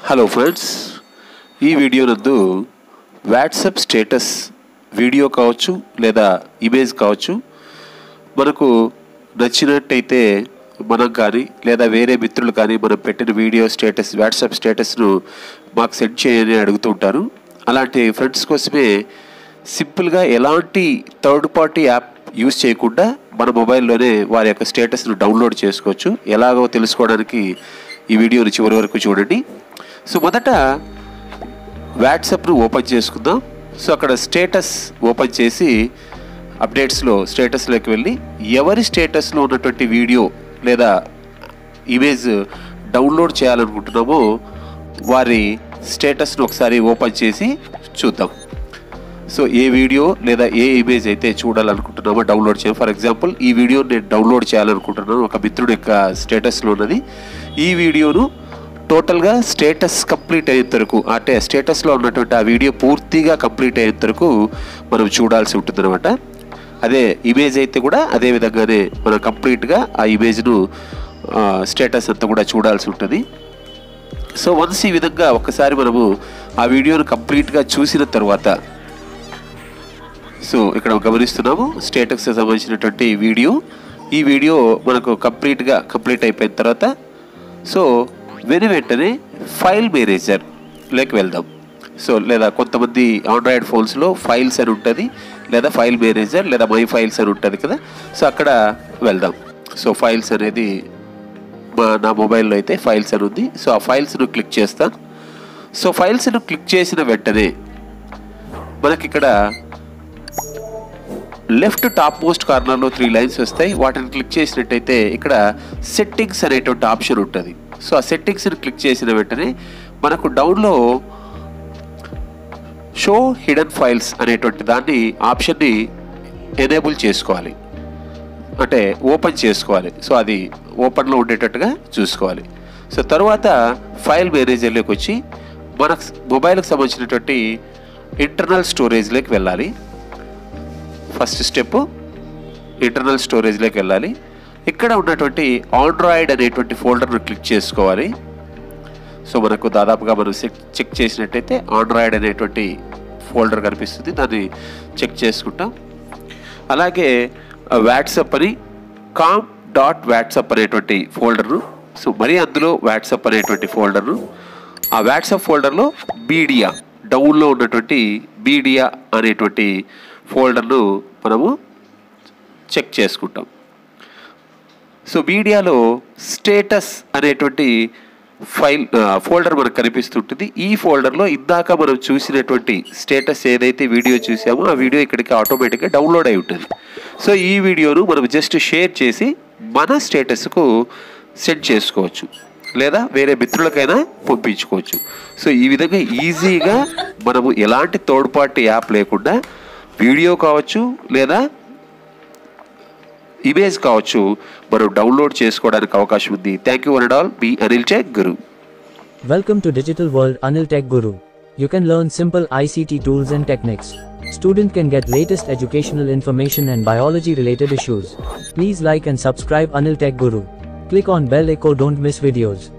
Hello friends ఈ video నందు WhatsApp status video కావచ్చు లేదా ఇమేజ్ కావచ్చు మనకు నచ్చినట్టయితే మనం కానీ లేదా వేరే మిత్రులు కానీ మనం పెట్టిన వీడియో స్టేటస్ వాట్సాప్ స్టేటస్ను మాకు సెండ్ చేయని అడుగుతుంటారు అలాంటి ఫ్రెండ్స్ కోసమే సింపుల్గా ఎలాంటి థర్డ్ పార్టీ యాప్ యూజ్ చేయకుండా మన మొబైల్లోనే వారి యొక్క స్టేటస్ను డౌన్లోడ్ చేసుకోవచ్చు ఎలాగో తెలుసుకోవడానికి ఈ వీడియోని చివరి వరకు చూడండి సో మొదట వాట్సాప్ను ఓపెన్ చేసుకుందాం సో అక్కడ స్టేటస్ ఓపెన్ చేసి అప్డేట్స్లో స్టేటస్లోకి వెళ్ళి ఎవరి స్టేటస్లో ఉన్నటువంటి వీడియో లేదా ఇమేజ్ డౌన్లోడ్ చేయాలనుకుంటున్నామో వారి స్టేటస్ను ఒకసారి ఓపెన్ చేసి చూద్దాం సో ఏ వీడియో లేదా ఏ ఇమేజ్ అయితే చూడాలనుకుంటున్నామో డౌన్లోడ్ చేయాలి ఫర్ ఎగ్జాంపుల్ ఈ వీడియో నేను డౌన్లోడ్ చేయాలనుకుంటున్నాను ఒక మిత్రుడి యొక్క స్టేటస్లో ఉన్నది ఈ వీడియోను టోటల్గా స్టేటస్ కంప్లీట్ అయ్యేంత వరకు అంటే స్టేటస్లో ఉన్నటువంటి ఆ వీడియో పూర్తిగా కంప్లీట్ అయ్యేంత వరకు మనం చూడాల్సి ఉంటుందన్నమాట అదే ఇమేజ్ అయితే కూడా అదే విధంగానే మనం కంప్లీట్గా ఆ ఇమేజ్ను స్టేటస్ అంతా కూడా చూడాల్సి ఉంటుంది సో వన్స్ ఈ విధంగా ఒక్కసారి మనము ఆ వీడియోను కంప్లీట్గా చూసిన తర్వాత సో ఇక్కడ గమనిస్తున్నాము స్టేటస్కి సంబంధించినటువంటి వీడియో ఈ వీడియో మనకు కంప్లీట్గా కంప్లీట్ అయిపోయిన తర్వాత సో వెను వెంటనే ఫైల్ మేనేజర్ లేకి వెళ్దాం సో లేదా కొంతమంది ఆండ్రాయిడ్ ఫోన్స్లో ఫైల్స్ అని ఉంటుంది లేదా ఫైల్ మేనేజర్ లేదా మై ఫైల్స్ అని ఉంటుంది కదా సో అక్కడ వెళ్దాం సో ఫైల్స్ అనేది మా నా మొబైల్లో అయితే ఫైల్స్ అని ఉంది సో ఆ ఫైల్స్ను క్లిక్ చేస్తాను సో ఫైల్స్ను క్లిక్ చేసిన వెంటనే మనకి ఇక్కడ లెఫ్ట్ టాప్ మోస్ట్ కార్నర్లో త్రీ లైన్స్ వస్తాయి వాటిని క్లిక్ చేసినట్టయితే ఇక్కడ సెట్టింగ్స్ అనేటువంటి ఆప్షన్ ఉంటుంది సో ఆ సెట్టింగ్స్ని క్లిక్ చేసిన వెంటనే మనకు డౌన్లో షో హిడెన్ ఫైల్స్ అనేటువంటి దాన్ని ఆప్షన్ని ఎనేబుల్ చేసుకోవాలి అంటే ఓపెన్ చేసుకోవాలి సో అది ఓపెన్లో ఉండేటట్టుగా చూసుకోవాలి సో తర్వాత ఫైల్ మేనేజర్లోకి వచ్చి మన మొబైల్కి సంబంధించినటువంటి ఇంటర్నల్ స్టోరేజ్లోకి వెళ్ళాలి ఫస్ట్ స్టెప్ ఇంటర్నల్ స్టోరేజ్లోకి వెళ్ళాలి ఇక్కడ ఉన్నటువంటి ఆండ్రాయిడ్ అనేటువంటి ఫోల్డర్ను క్లిక్ చేసుకోవాలి సో మనకు దాదాపుగా మనం చెక్ చెక్ చేసినట్టయితే ఆండ్రాయిడ్ అనేటువంటి ఫోల్డర్ కనిపిస్తుంది దాన్ని చెక్ చేసుకుంటాం అలాగే వాట్సప్ అని కామ్ డాట్ వాట్సప్ అనేటువంటి ఫోల్డర్ను సో మరి అందులో వాట్సప్ అనేటువంటి ఫోల్డర్ను ఆ వాట్సప్ ఫోల్డర్లో బీడియా డౌన్లో ఉన్నటువంటి బీడియా అనేటువంటి ఫోల్డర్ను మనము చెక్ చేసుకుంటాం సో మీడియాలో స్టేటస్ అనేటువంటి ఫైల్ ఫోల్డర్ మనకు కనిపిస్తుంటుంది ఈ ఫోల్డర్లో ఇందాక మనం చూసినటువంటి స్టేటస్ ఏదైతే వీడియో చూసామో ఆ వీడియో ఇక్కడికి ఆటోమేటిక్గా డౌన్లోడ్ అయి ఉంటుంది సో ఈ వీడియోను మనం జస్ట్ షేర్ చేసి మన స్టేటస్కు సెండ్ చేసుకోవచ్చు లేదా వేరే మిత్రులకైనా పంపించుకోవచ్చు సో ఈ విధంగా ఈజీగా మనము ఎలాంటి థర్డ్ పార్టీ యాప్ లేకుండా వీడియో కావచ్చు లేదా ఇమేజ్ కావచ్చు మనం డౌన్లోడ్ చేసుకోవడానికి అవకాశం ఉంది thank you one all by Anil tech guru Welcome to Digital World Anil Tech Guru. You can learn simple ICT tools and techniques. Student can get latest educational information and biology related issues. Please like and subscribe Anil Tech Guru. Click on bell echo don't miss videos.